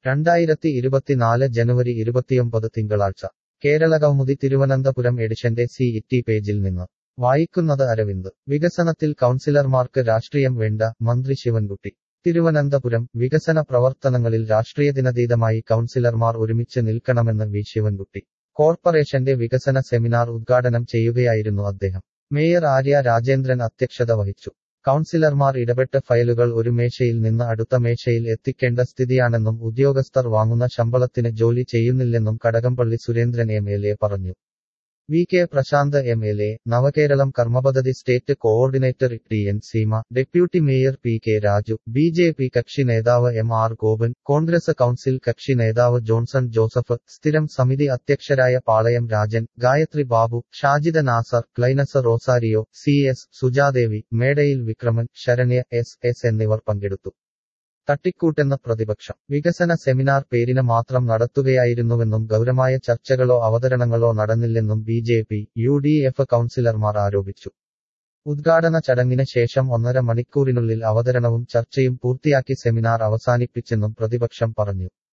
രണ്ടായിരത്തി ഇരുപത്തിനാല് ജനുവരി ഇരുപത്തിയൊമ്പത് തിങ്കളാഴ്ച കേരളകൗമുദി തിരുവനന്തപുരം എഡിഷന്റെ സി ഇറ്റി പേജിൽ നിന്ന് വായിക്കുന്നത് അരവിന്ദ് വികസനത്തിൽ കൗൺസിലർമാർക്ക് രാഷ്ട്രീയം വേണ്ട മന്ത്രി ശിവൻകുട്ടി തിരുവനന്തപുരം വികസന പ്രവർത്തനങ്ങളിൽ രാഷ്ട്രീയത്തിനതീതമായി കൗൺസിലർമാർ ഒരുമിച്ച് നിൽക്കണമെന്ന് വി ശിവൻകുട്ടി കോർപ്പറേഷന്റെ വികസന സെമിനാർ ഉദ്ഘാടനം ചെയ്യുകയായിരുന്നു അദ്ദേഹം മേയർ ആര്യ രാജേന്ദ്രൻ അധ്യക്ഷത വഹിച്ചു കൗൺസിലർമാർ ഇടപെട്ട് ഫയലുകൾ ഒരു മേശയിൽ നിന്ന് അടുത്ത മേശയിൽ എത്തിക്കേണ്ട സ്ഥിതിയാണെന്നും ഉദ്യോഗസ്ഥർ വാങ്ങുന്ന ശമ്പളത്തിന് ജോലി ചെയ്യുന്നില്ലെന്നും Kadakampally Surendran M L A പറഞ്ഞു V K Prasanth M L A Navakeralam കർമ്മപദ്ധതി state coordinator T N Seema deputy mayor P K Raju B J P കക്ഷി നേതാവ് M R Gopan Congress council കക്ഷി നേതാവ് ജോൺസൺ ജോസഫ് സ്ഥിരം സമിതി അധ്യക്ഷരായ Palayam Rajan Gayathri Babu Shajida Nasar Clynus Rosario C S Sujadevi Medayil Vikraman Saranya S S എന്നിവർ പങ്കെടുത്തു തട്ടിക്കൂട്ടെന്ന പ്രതിപക്ഷം വികസന സെമിനാർ പേരിന് മാത്രം നടത്തുകയായിരുന്നുവെന്നും ഗൗരമായ ചർച്ചകളോ അവതരണങ്ങളോ നടന്നില്ലെന്നും B J P U D F കൗൺസിലർമാർ ആരോപിച്ചു ഉദ്ഘാടന ചടങ്ങിന് ശേഷം ഒന്നര മണിക്കൂറിനുള്ളിൽ അവതരണവും ചർച്ചയും പൂർത്തിയാക്കി സെമിനാർ അവസാനിപ്പിച്ചെന്നും പ്രതിപക്ഷം പറഞ്ഞു